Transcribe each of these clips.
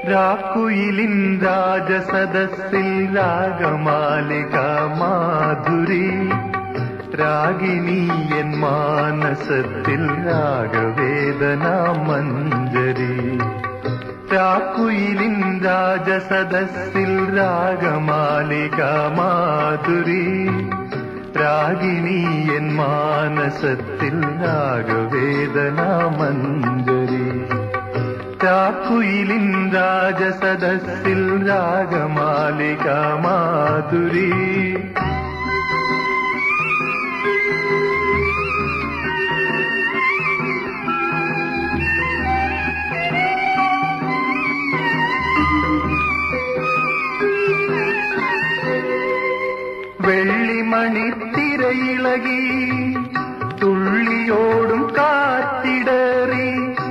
രാക്കുയിലിൻ രാജസദസ്സിൽ രാഗമാലിക മാധുരി രാഗിണി എൻ മാനസത്തിൽ രാഗവേദന മഞ്ജരി രാക്കുയിലിൻ രാജസദസ്സിൽ രാഗമാലിക മാധുരി രാഗിണി എൻ മാനസത്തിൽ രാഗവേദന മഞ്ജരി രാക്കുയിലിൻ രാജസദസ്സിൽ രാഗമാലിക മാധുരി വെള്ളിമണിത്തിരയിളകി തുള്ളിയോടും കാറ്റിടറി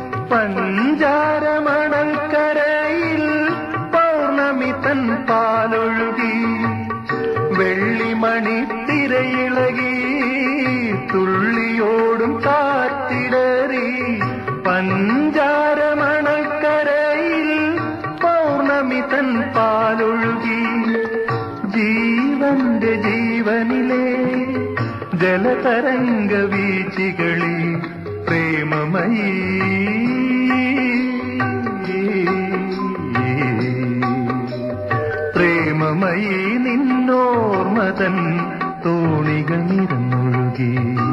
പഞ്ചാരമണൽക്കരയിൽ പൗർണമി തൻ പാലൊഴുകി വെള്ളിമണിത്തിരയിളകി തുള്ളിയോടും കാറ്റിടറി പഞ്ചാരമണൽക്കരയിൽ പൗർണമി തൻ പാലൊഴുകി ജീവന്റെ ജീവനിലെ ജലതരംഗ വീച്ചികളിൽ പ്രേമമയീ പ്രേമമയീ നിന്നോർമതൻ തോണികൾ നിറന്നൊഴുകി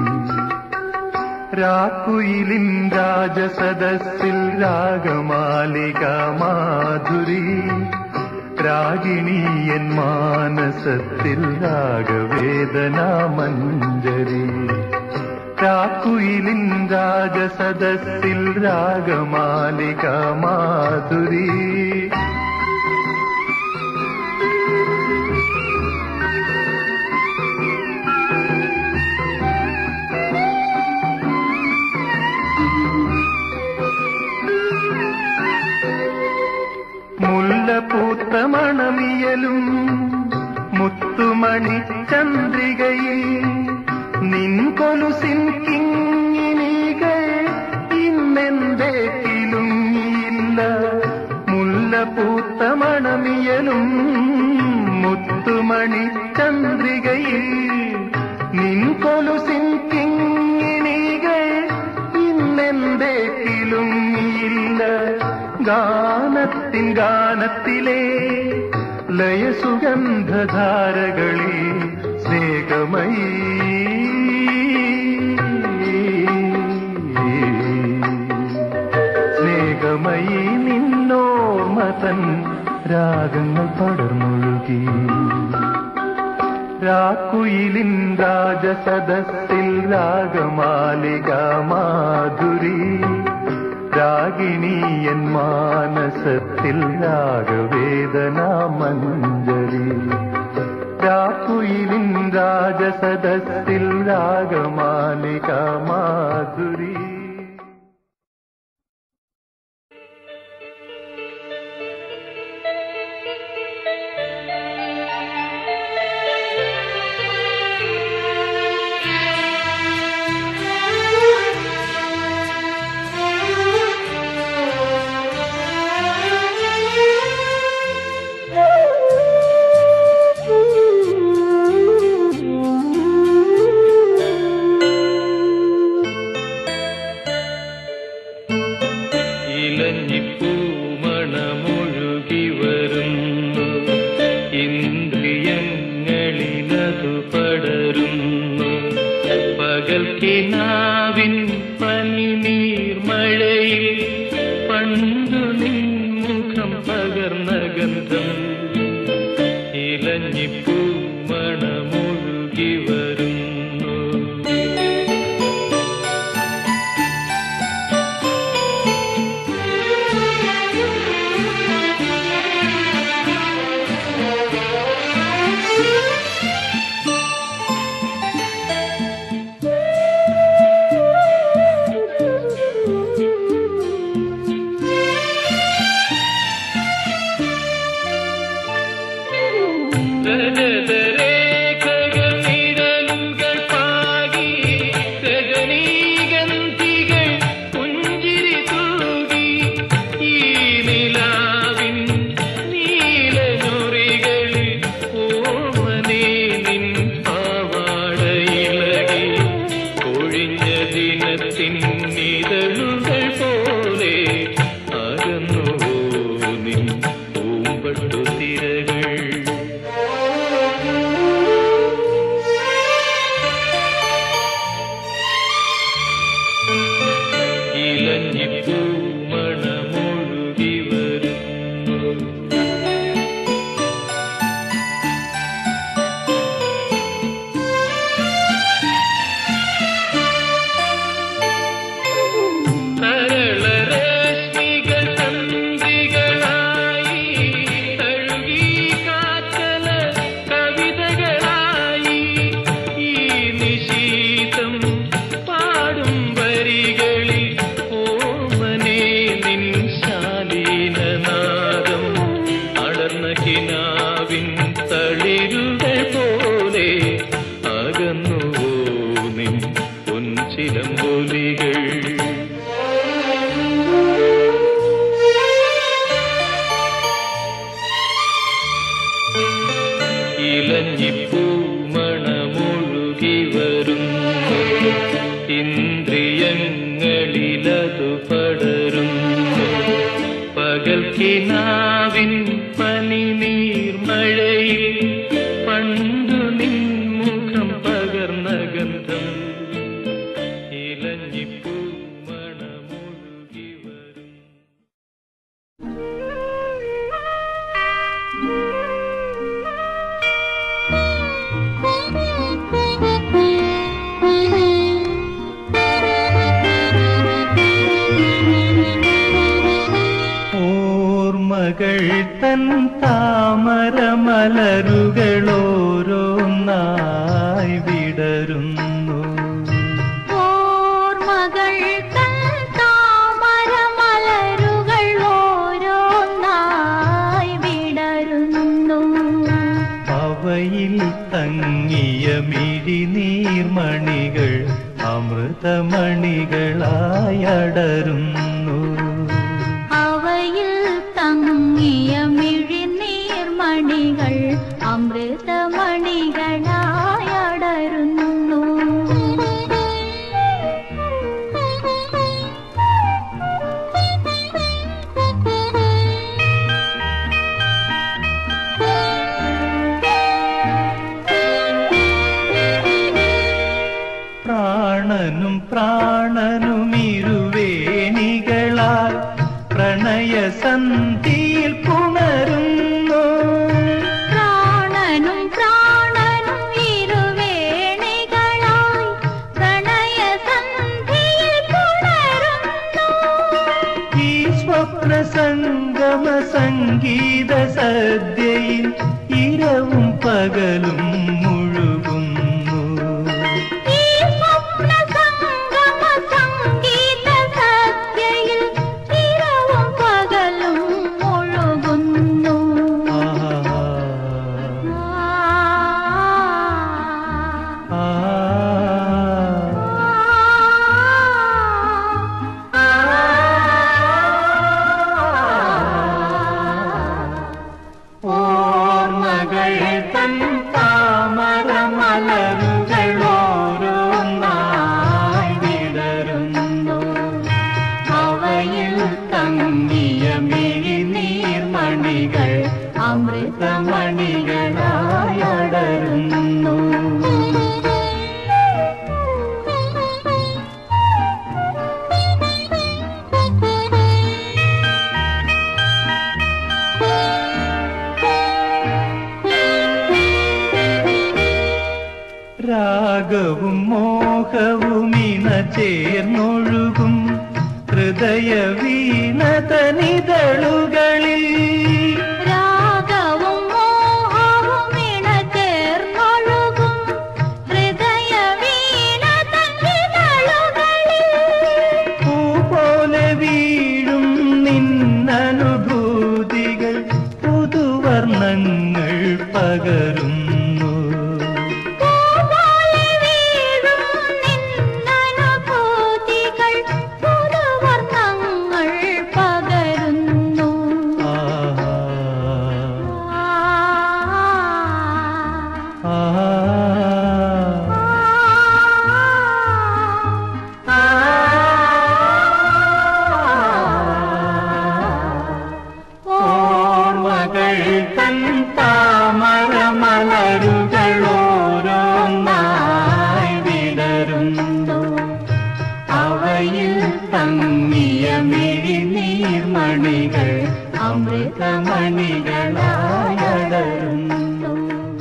രാക്കുയിലിൻ രാജസദസ്സിൽ രാഗമാലിക മാധുരി രാഗിണി എൻ മാനസത്തിൽ രാഗവേദന മഞ്ജരി രാക്കുയിലിൻ രാജസദസ്സിൽ രാഗമാലിക മാധുരി മുല്ലപൂത്ത മണമിയലും മുത്തുമണി ചന്ദ്രികയിൽ നിൻ കൊലുസിൻ കിങ്ങിനികൾ ഇന്നെന്തേ കിലുങ്ങിയില്ല മുല്ലപൂത്ത മണമിയലും മുത്തുമണി ചന്ദ്രികയിൽ നിൻ കൊലുസിൻ കിങ്ങിനികൾ ഇന്നെന്തേ കിലുങ്ങിയില്ല ഗാനത്തിൻ ഗാനത്തിലെ ലയസുഗന്ധധാരകളിൽ സ്നേഹമയീ സ്നേഹമയീ നിന്നോർമതൻ രാഗങ്ങൾ പടർന്നൊഴുകി രാക്കുയിലിൻ രാജസദസ്സിൽ രാഗമാലിക മാധുരി രാഗിണി എൻ മാനസത്തിൽ രാഗവേദന മഞ്ജരി രാക്കുയിലിൻ രാജസദസ്സിൽ രാഗമാലിക മാധുരി ഇലഞ്ഞിപ്പൂമണമൊഴുകി വരുന്നു ഇന്ദ്രിയങ്ങളിലതു പടരുന്നു പകൽ കിനാവിൻ പനിനീർ മഴയിൽ പണ്ടു നിൻമുഖം പകർന്ന ഗന്ധം ഇലഞ്ഞിപ്പൂമണമൊഴുകി വരുന്നു രജതരേഖകൾ നിഴലുകൾ പാകി രജനീഗന്ധികൾ പുഞ്ചിരി തൂകി ഈ നിലാവിൻ കിനാവിൻ തളിരുകൾ പോലെ അകന്നുവോ നിൻ പൊൻചിലമ്പൊലികൾ ഇലഞ്ഞിപ്പൂമണമൊഴുകി വരുന്നു ഇന്ദ്രിയങ്ങളിലതു പടരുന്നു പകൽ കിനാവിൻ പനിനീർമഴയിൽ പണ്ടു നിൻമുഖം പകർന്ന ഗന്ധം ഇലഞ്ഞിപ്പൂമണമൊഴുകി വരും ഓർമ്മകൾ തൻ താമരമലരുകളോരോന്നായി വിടരുന്നു ഓർമ്മകൾ തൻ താമരമലരുകൾ ഓരോന്നായി വിടരുന്നു അവയിൽ തങ്ങിയ മിഴിനീർമണികൾ അമൃതമണികളായി അടരുന്നു അവയിൽ തങ്ങിയ മിഴിനീർമണികൾ അമൃതമണികളായി അടരുന്നു പ്രാണനും പ്രാണനും ഇരുവേണികളാൽ പ്രണയസന്ധിയിൽ പുണരുന്നു പ്രാണനും പ്രാണനും ഇരുവേണികളായി പ്രണയസന്ധിയിൽ പുണരുന്നു ഈ സ്വപ്നസംഗമ സംഗീത സദ്യയിൽ ഇരവും പകലും മുഴുകുന്നു ഈ സ്വപ്നസംഗമ സംഗീത സദ്യയിൽ ഇരവും പകലും മുഴുകുന്നു ആഹാ. ആ ആ. ഓർമ്മകൾ തൻ താമരമലരുകളോരോന്നായി വിടരുന്നു അവയിൽ തങ്ങിയ മിഴിനീർമണികൾ അമൃതമണികളായി അടരുന്നു രാഗവും മോഹവും ഇണ ചേർന്നൊഴുകും ഹൃദയ വീണതനിതളുകളിൽ രാഗവും മോഹവും ഇണചേർന്നൊഴുകും ഹൃദയ വീണ തന്നിതളുകളിൽ പൂ പോലെ വീഴും നിന്നനുഭൂതികൾ പുതുവർണ്ണങ്ങൾ പകരുന്നു പൂപോലെ വീഴും നിന്നനുഭൂതികൾ പുതുവർണ്ണങ്ങൾ പകരുന്നു ആഹാ. ആ ആഹാ. ഓർമ്മകൾ തൻ താമരമലരുകളോരോന്നായി വിടരുന്നു അവയിൽ തങ്ങിയ മിഴിനീർമണികൾ അമൃതമണികളായി അടരുന്നു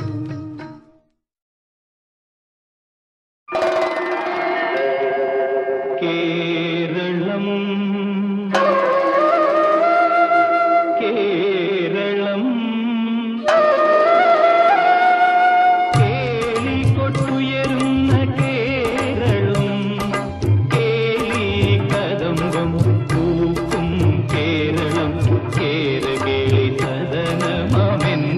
കേരളം കേരളം കേളികൊട്ടുയരുന്ന കേരളം കേളി കദംബം പൂക്കും കേരളം കേരകേളി സദനമെൻ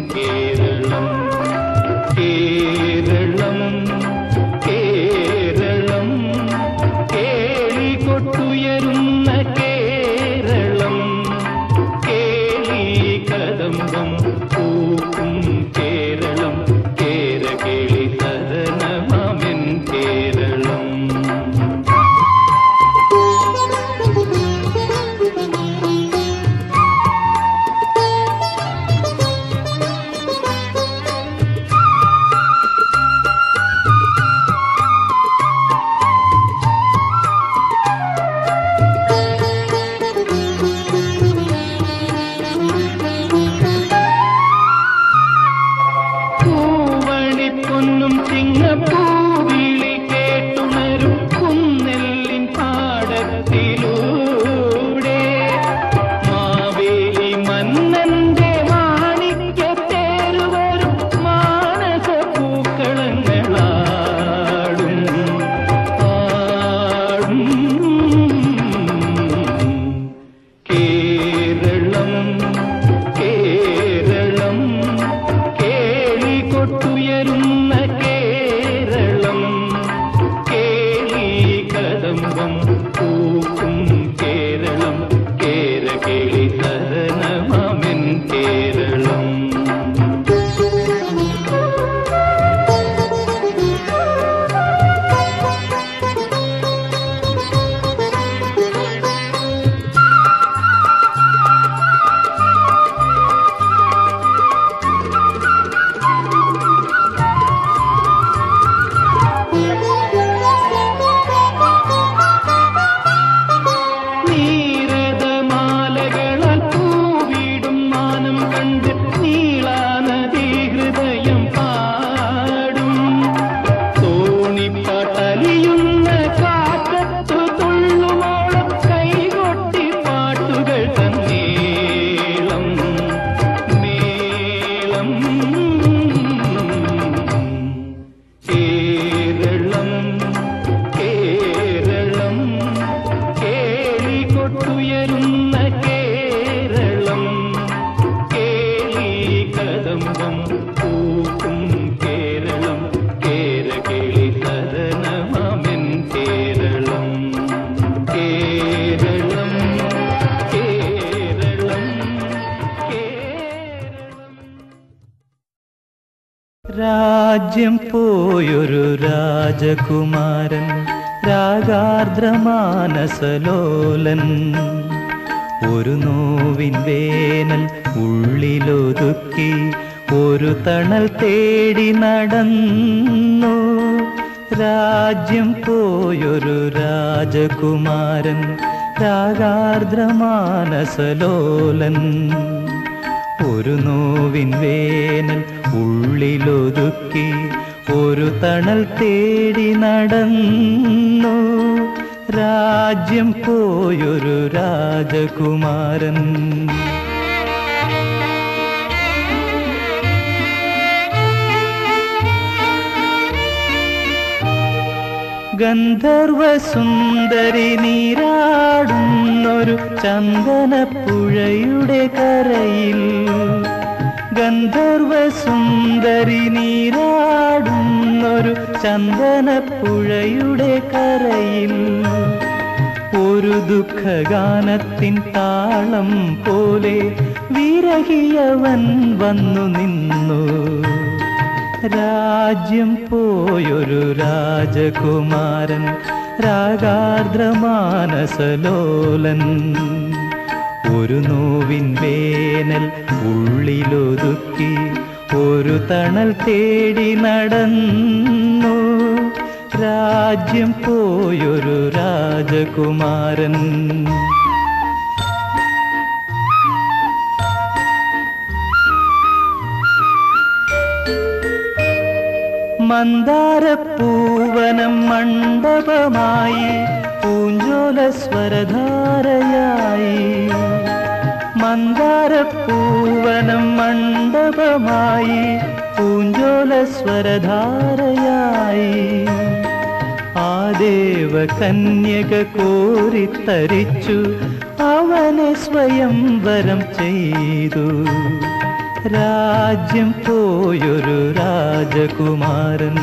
കദംബം പൂക്കും കേരളം കേരകിളി സദനമമെൻ കേരളം കേരളം കേരളം കേരളം രാജ്യം പോയൊരു രാജകുമാരൻ രാഗാർദ്രമാനസലോലൻ ഒരു നോവിൻ വേനൽ ഉള്ളിലൊതുക്കി ഒരു തണൽ തേടി നടന്നു രാജ്യം പോയൊരു രാജകുമാരൻ രാഗാർദ്രമാനസലോലൻ ഒരു നോവിൻ വേനൽ ഉള്ളിലൊതുക്കി ഒരു തണൽ തേടി നടന്നു രാജ്യം പോയൊരു രാജകുമാരൻ ഗന്ധർവ സുന്ദരി നീരാടുന്നൊരു ചന്ദനപ്പുഴയുടെ കരയിൽ ഗന്ധർവ സുന്ദരി നീരാടുന്നൊരു ചന്ദനപ്പുഴയുടെ കരയിൽ ഒരു ദുഃഖഗാനത്തിൻ താളം പോലെ വിരഹിയവൻ വന്നു നിന്നു രാജ്യം പോയൊരു രാജകുമാരൻ രാഗാർദ്രമാനസലോലൻ ഒരു നോവിൻ വേനൽ ഉള്ളിലൊതുക്കി ഒരു തണൽ തേടി നടന്നു രാജ്യം പോയൊരു രാജകുമാരൻ മന്ദാരപ്പൂവനം മണ്ഡപമായി പൂഞ്ചോല സ്വരധാരയായി മന്ദാരപ്പൂവനം മണ്ഡപമായി പൂഞ്ചോല സ്വരധാരയായി ആ ദേവ കന്യക കോരിത്തരിച്ചു അവനെ സ്വയം വരം ചെയ്തു രാജ്യം പോയൊരു രാജകുമാരൻ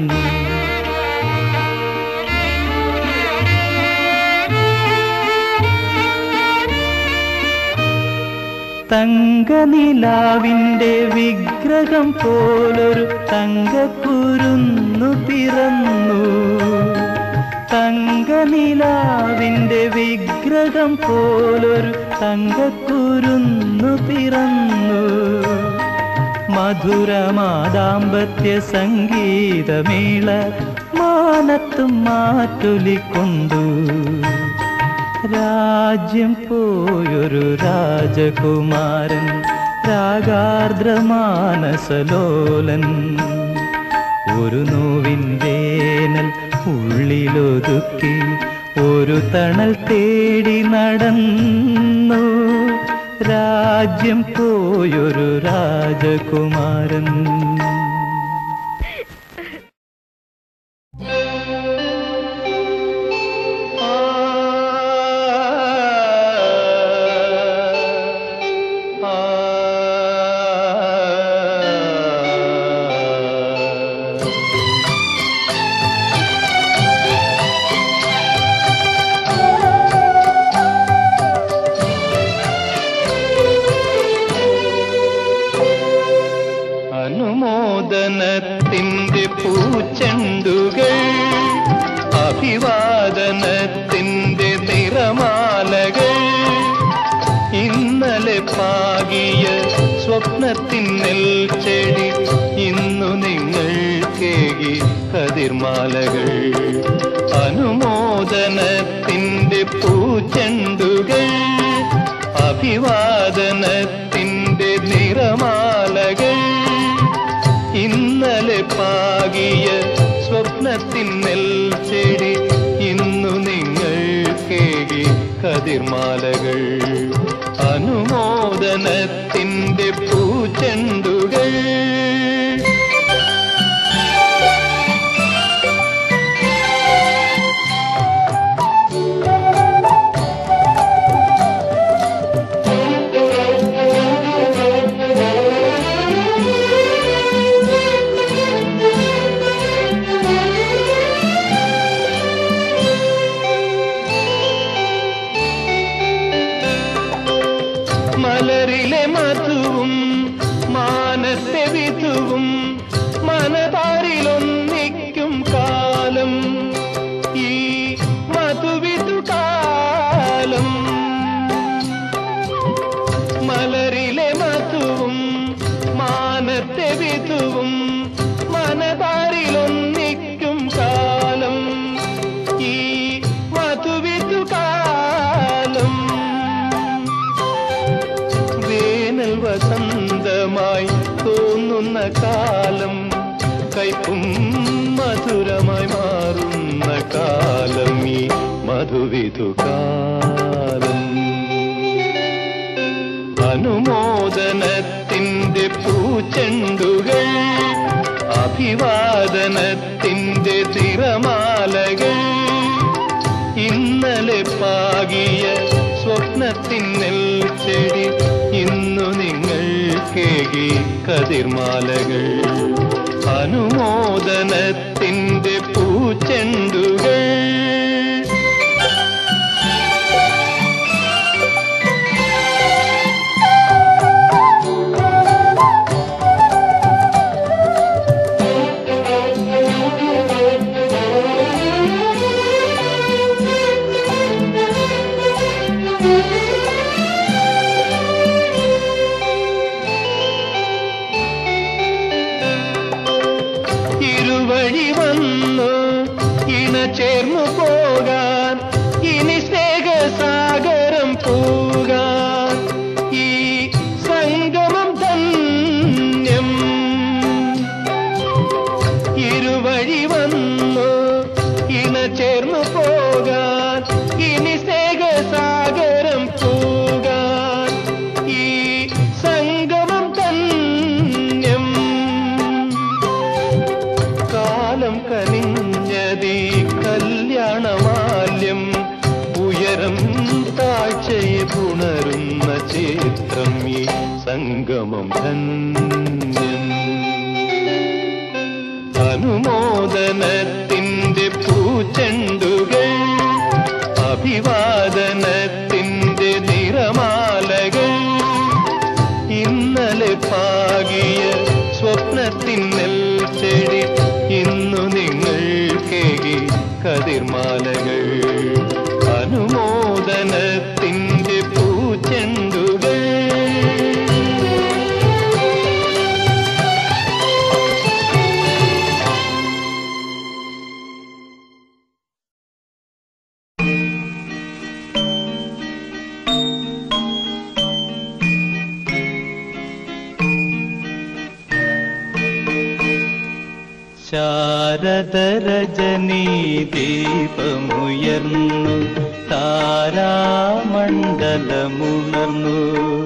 തങ്കനിലാവിൻ്റെ വിഗ്രഹം പോലൊരു തങ്കക്കുരുന്നു പിറന്നു തങ്കനിലാവിൻ്റെ വിഗ്രഹം പോലൊരു തങ്കക്കുരുന്നു പിറന്നു മധുരമാദാമ്പത്യ സംഗീതമേള മാനത്തും മാറ്റൊലിക്കൊണ്ടു രാജ്യം പോയൊരു രാജകുമാരൻ രാഗാർദ്രമാനസലോലൻ ഒരു നോവിൻ വേനൽ ഉള്ളിലൊതുക്കി ഒരു തണൽ തേടി നടന്നു രാജ്യം പോയൊരു രാജകുമാരൻ അനുമോദനത്തിൻ്റെ പൂച്ചെണ്ടുകൾ അഭിവാദനത്തിൻ്റെ നിറമാലകൾ ഇന്നലെ പാകിയ സ്വപ്നത്തിൻ നെൽച്ചെടി ഇന്നു നിങ്ങൾ കേകി കതിർമാലകൾ അനുമോദനത്തിൻ്റെ പൂച്ചെണ്ടുകൾ അഭിവാദനത്തിൻ്റെ നിറമാലകൾ ഇന്നലെ പാകിയ സ്വപ്നത്തിൻ നെൽച്ചെടി ഇന്നു നിങ്ങൾ കേകി കതിർമാലകൾ അനുമോദനത്തിൻ്റെ പൂച്ചെണ്ടുകൾ വസന്തമായി തോന്നുന്ന കാലം കൈപ്പും മധുരമായി മാറുന്ന കാലം ഈ മധുവിധു കാലം അനുമോദനത്തിന്റെ പൂച്ചെണ്ടുകൾ അഭിവാദനത്തിന്റെ തിരമാലകൾ ഇന്നലെ പാകിയ സ്വപ്നത്തിന്നൽ ചെടി ഇന്നു നിങ്ങൾ കേകി കതിർമാലകൾ അനുമോദനത്തിന്റെ പൂച്ചെണ്ടുകൾ ഇരുവഴി വന്നു ഇണ ചേർന്നു പോകാൻ ഇനി സ്നേഹസാഗരം പോകാൻ ഈ സംഗമം ധന്യം ഇരുവഴി വന്നു ഇണ ചേർന്നു പോകാൻ ഇനി സ്നേഹസാഗരം പോകാൻ ഈ സംഗമം ധന്യം കാലം കനിഞ്ഞതീ കല്യാണമാല്യം ഉയരം താഴ്ചയെ പുണരുന്ന ചിത്രം ഈ സംഗമം ധന്യം അനുമോദനത്തിന്റെ പൂച്ചെണ്ടുകൾ അഭിവാദനത്തിന്റെ നിറമാലകൾ ഇന്നലെ പാകിയ സ്വപ്നത്തിന്നൽ ചെടി ഇന്നു നിങ്ങൾ കേകി കതിർമാലകൾ അനുമോദനത്തിന്റെ പൂച്ചെണ്ടുകൾ ശാരദരജനീ ദീപമുയർന്നു താരാമണ്ഡലമുണർന്നു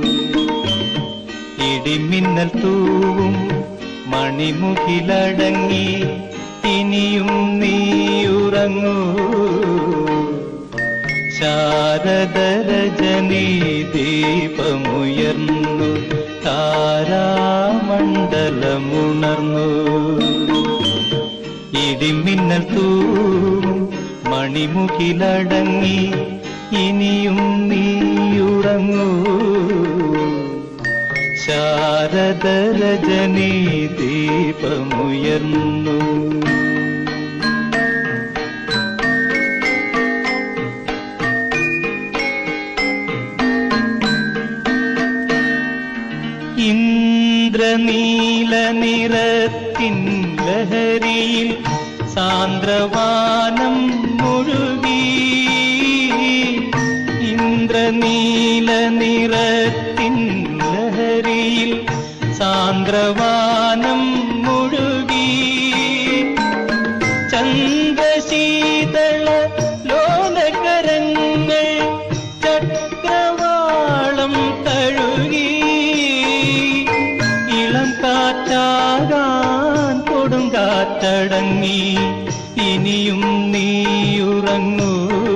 ഇടിമിന്നൽ തൂവും മണിമുകിലടങ്ങി ഇനിയും നീയുറങ്ങൂ ശാരദരജനീ ദീപമുയർന്നു താരാമണ്ഡലമുണർന്നു ഇടിമിന്നൽ തൂവും മണിമുകിലടങ്ങി ഇനിയും നീയുറങ്ങൂ ശാരദരജനീ ദീപമുയർന്നു ഇന്ദ്രനീല നിറത്തിൻ ലഹരിയിൽ സാന്ദ്രവാനം മുഴുകി ഇന്ദ്രനീല നിറത്തിൻ ലഹരിയിൽ സാന്ദ്രവാനം മുഴുകി ചന്ദ്രശീതള ലോലകരങ്ങൾ ചക്രവാളം തഴുകി ഇളം കാറ്റാകാൻ കൊടുങ്കാറ്റടങ്ങി ഇനിയും നീയുറങ്ങൂ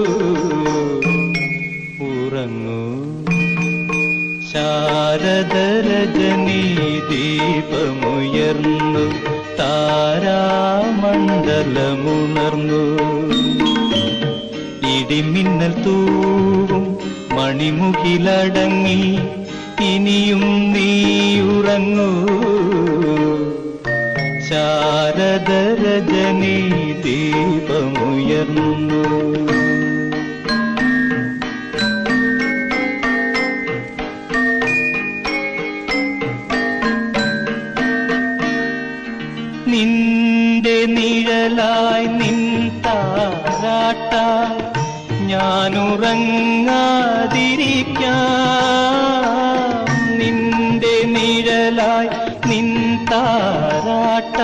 ഉറങ്ങൂ ശാരദരജനീ ദീപമുയർന്നു താരാമണ്ഡലമുണർന്നു ഇടിമിന്നൽ തൂവും മണിമുകിലടങ്ങി ഇനിയും നീയുറങ്ങൂ ശാരദരജനീ ദീപമുയർന്നു നിന്റെ നിഴലായി നിൻ താരാട്ടായി ഞാനുറങ്ങാതിരിക്കാം നിന്റെ നിഴലായി നിൻ താരാട്ട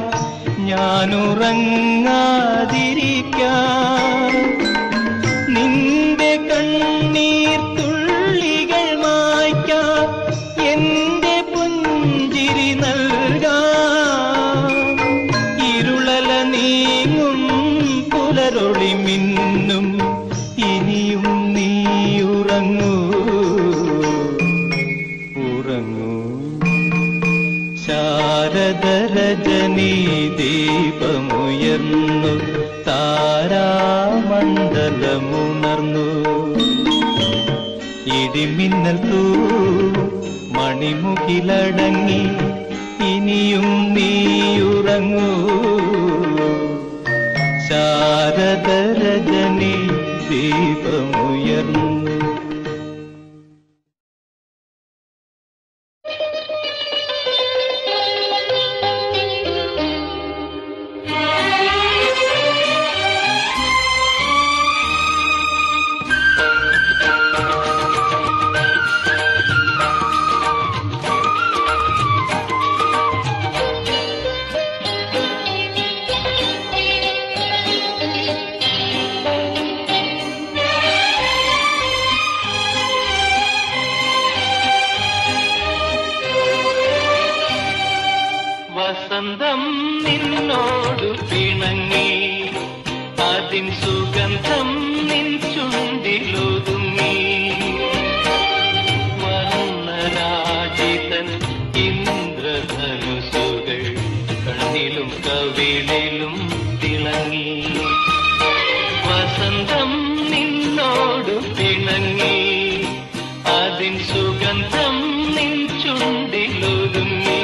ഞാനുറങ്ങാതിരിക്കാം നിന്റെ കണ്ണീർ തുള്ളികൾ മായ്ക്കാം എന്റെ പുഞ്ചിരി നൽകാം ഇരുളല നീങ്ങും പുലരൊളി മിന്നും ഇനിയും നീ ഉറങ്ങൂ ഉറങ്ങൂ ശാരദരജനീ ദീപമുയർന്നു താരാമണ്ഡലമുണർന്നു ഇടിമിന്നൽ തൂ മണിമുകിലടങ്ങി ഇനിയും നീയുറങ്ങൂ ശാരദരജനീ ദീപമുയർന്നു വസന്തം നിന്നോടു പിണങ്ങി അതിൻ സുഗന്ധം നിൻ ചുണ്ടിലൊതുങ്ങി വർണ്ണരാജിതൻ ഇന്ദ്രധനുസുകൾ കണ്ണിലും കവിളിലും തിളങ്ങി വസന്തം നിന്നോടു പിണങ്ങി അതിൻ സുഗന്ധം നിൻ ചുണ്ടിലൊതുങ്ങി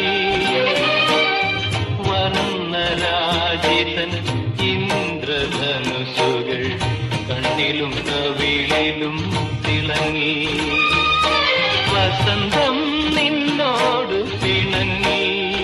വർണ്ണരാജിതൻ ഇന്ദ്രധനുസുകൾ കണ്ണിലും കവിളിലും തിളങ്ങി വസന്തം നിന്നോട് പിണങ്ങി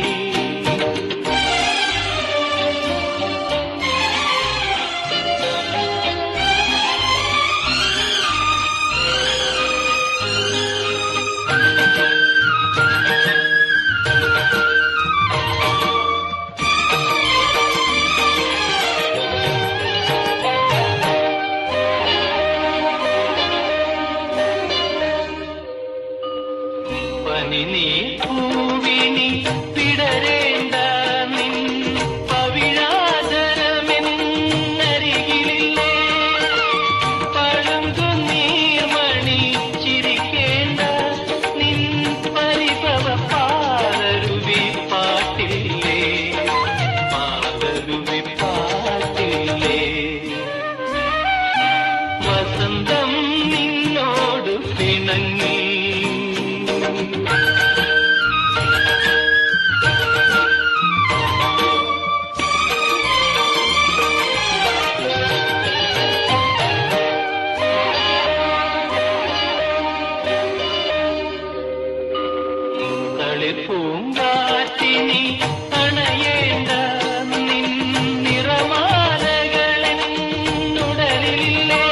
പനി നീ പൂവിനി പിടരേണ്ട നിൻ പവിഴാതരമെന്നരികിലില്ലേ പഴങ്കു നീർമണി ചിരിക്കേണ്ട നിൻ പരിഭവ പാലരുവി പാട്ടില്ലേ പാലരുവി പാട്ടില്ലേ വസന്തം നിന്നോട് പിണങ്ങി തളിപ്പൂങ്കാറ്റിനി അണയേണ്ട നിൻ നിറമാലകളെന്നുടലില്ലേ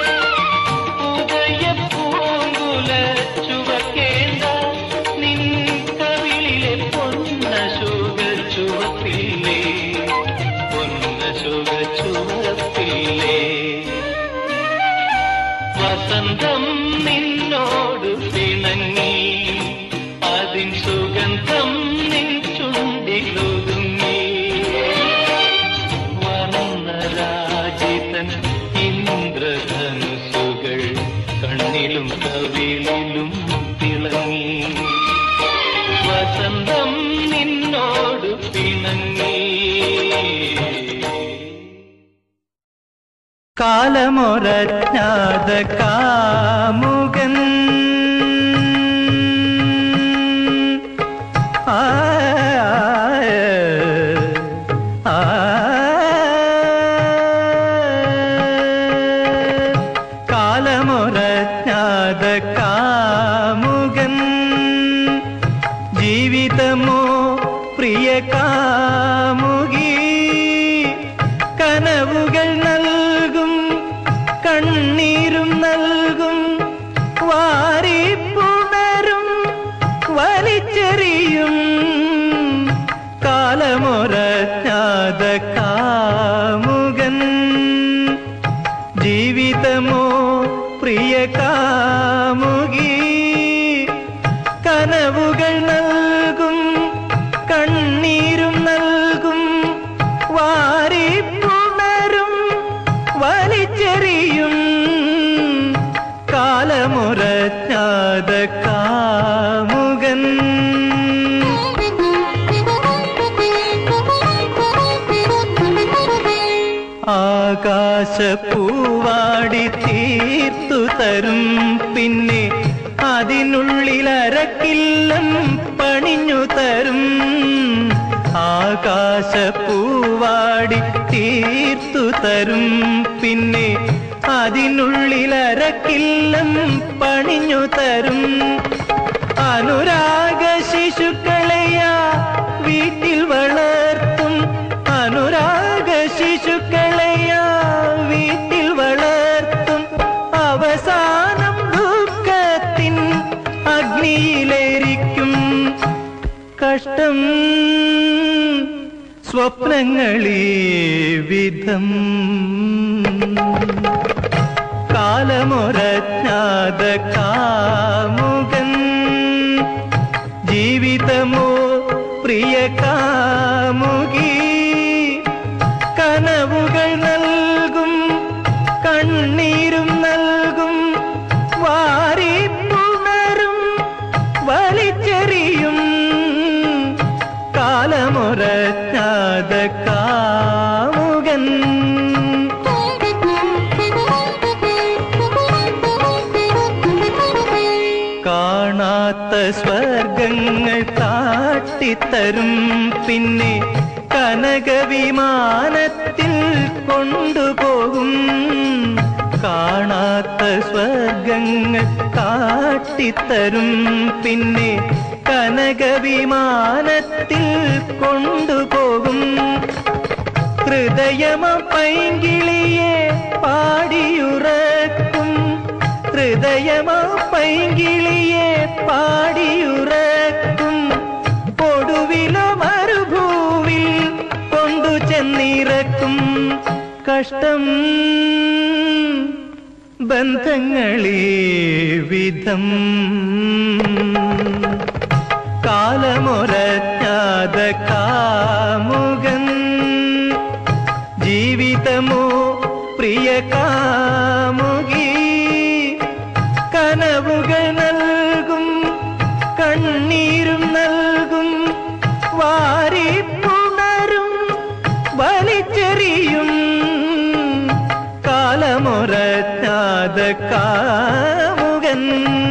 ഉദയപ്പൂങ്കുല ചുവക്കേണ്ട നിൻ കവിളിലെ പൊന്ന ശുക ചുവപ്പില്ലേ പൊന്ന ശുക ചുവപ്പില്ലേ വസന്തം നിന്നോട് പിണങ്ങി അതിൻ സുഗന്ധം നിൻ ചുണ്ടിലൊതുങ്ങി വർണ്ണരാജിതൻ ഇന്ദ്രധനുസുകൾ കണ്ണിലും കവിളിലും തിളങ്ങി വസന്തം നിന്നോട് പിണങ്ങി കാലമൊരജ്ഞാത കാമുകൻ ആ, ആ, കാലമൊരജ്ഞാത കാമുകൻ ജീവിതമോ പ്രിയ കാമുകി കനവുകൾ നൽകും കണ്ണീരും നൽകും വാരിപ്പുണരും വലി വലിച്ചെറിയും കാലമൊരജ്ഞാത കാമുകൻ ജീവിതമോ പ്രിയ കാമുകി കനവുകൾ നൽകും കണ്ണീരും നൽകും വാരിപ്പുണരും വലിച്ചെറിയും കാലമുറജ്ഞാത കാമുകൻ ആകാശപ്പൂവാടി തീർത്തു തരും പിന്നെ അതിനുള്ളിലരക്കില്ലം പണിഞ്ഞു തരും ആകാശപ്പൂവാടി തീർത്തു തരും പിന്നെ അതിനുള്ളിലരക്കില്ലം പണിഞ്ഞു തരും അനുരാഗ ശിശുക്കളെയാ വീട്ടിൽ വളർത്തും അനുരാഗ ശിശുക്കളെയാ വീട്ടിൽ വളർത്തും അവസാനം ദുഃഖത്തിൻ അഗ്നിയിലേരിക്കും കഷ്ടം സ്വപ്നങ്ങളീ വിധം കാലമൊരജ്ഞാത കാമുകൻ ജീവിതമോ പ്രിയ കാമുകി കനവുകൾ നൽകും കണ്ണീരും നൽകും വാരിപ്പുണരും വലിച്ചെറിയും കാലമൊരജ്ഞാത കാമുകൻ കാണാത്ത സ്വർഗങ്ങൾ കാട്ടിത്തരും പിന്നെ കനകവിമാനത്തിൽ കൊണ്ടുപോകും കാണാത്ത സ്വർഗങ്ങൾ കാട്ടിത്തരും പിന്നെ കനകവിമാനത്തിൽ കൊണ്ടുപോകും ഹൃദയമ പൈങ്കിളിയെ പാടിയുറക്കും ഹൃദയമ പൈങ്കിളിയെ പാടിയുറക്കും ഒടുവിലോ മരുഭൂവിൽ കൊണ്ടു ചെന്നിറക്കും കഷ്ടം ബന്ധങ്ങളീ വിധം കാലമൊരജ്ഞാത കാമുകൻ ജീവിതമോ പ്രിയ കാമുകി കനവുകൾ നൽകും കണ്ണീരും നൽകും വാരിപ്പുണരും വലിച്ചെറിയും കാലമൊരജ്ഞാത കാമുകൻ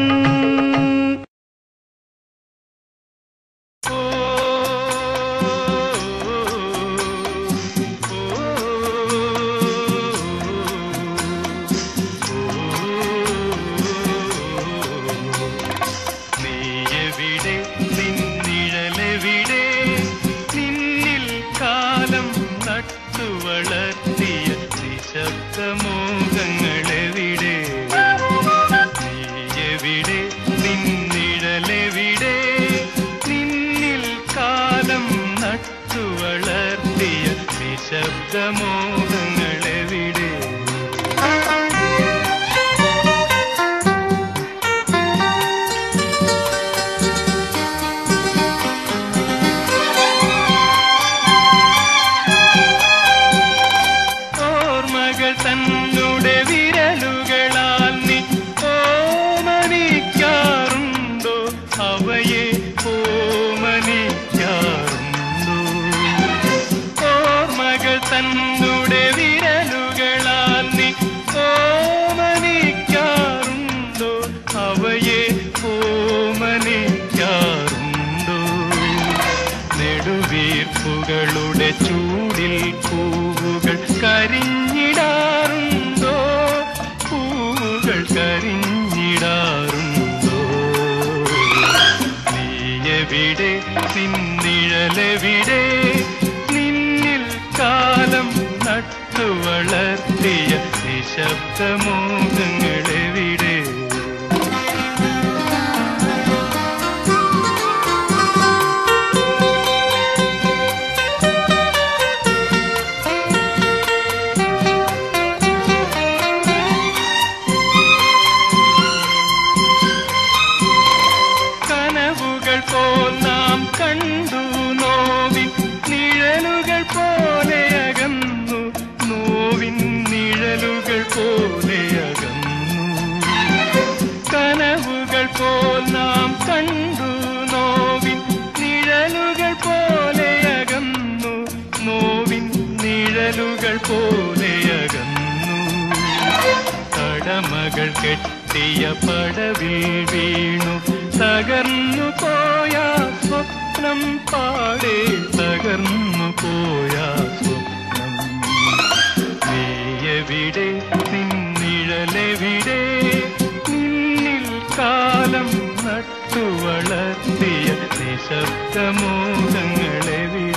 നീയെവിടെ നിന്നിഴലെവിടെ നിന്നിൽ കാലം നട്ടുവളർത്തിയ നിശബ്ദമോഹങ്ങളെവിടെ നീയെവിടെ നിന്നിഴലെവിടെ നിന്നിൽ കാലം നട്ടുവളർത്തിയ നിശബ്ദമോഹങ്ങളെവിടെ ഓർമ്മകൾ തന്നുടെ വിരലുകളാൽ നീ ഓമനിക്കാറുണ്ടോ അവയെ ഓമനിക്കാറുണ്ടോ ഓർമ്മകൾ തന്നുടെ വിരലുകളാൽ നീ ഓമനിക്കാറുണ്ടോ അവയെ ഓമനിക്കാറുണ്ടോ നെടുവീർപ്പുകളുടെ ചൂടിൽ പൂവുകൾ കരിഞ്ഞിടാറുണ്ടോ പൂവുകൾ കരിഞ്ഞിടാറുണ്ടോ നീയെവിടെ നിന്നിഴലെവിടെ നിന്നിൽ കാലം നട്ടുവളർത്തിയ നിശബ്ദമോഹങ്ങളെവിടെ നാം കണ്ടു നോവിൻ നിഴലുകൾ പോലെ അകന്നു നോവിൻ നിഴലുകൾ പോലെ അകന്നു കനവുകൾ പോൽ നാം കണ്ടു നോവിൻ നിഴലുകൾ പോലെ അകന്നു നോവിൻ നിഴലുകൾ പോലെ അകന്നു കടമകൾ കെട്ടിയ പടവിൽ വീണു തകർന്നു പോയ സ്വപ്നം പാടെ തകർന്നു പോയ സ്വപ്നം നീയെവിടെ നിന്നിഴലെവിടെ നിന്നിൽ കാലം നട്ടു വളർത്തിയ നിശബ്ദമോഹങ്ങളെവിടെ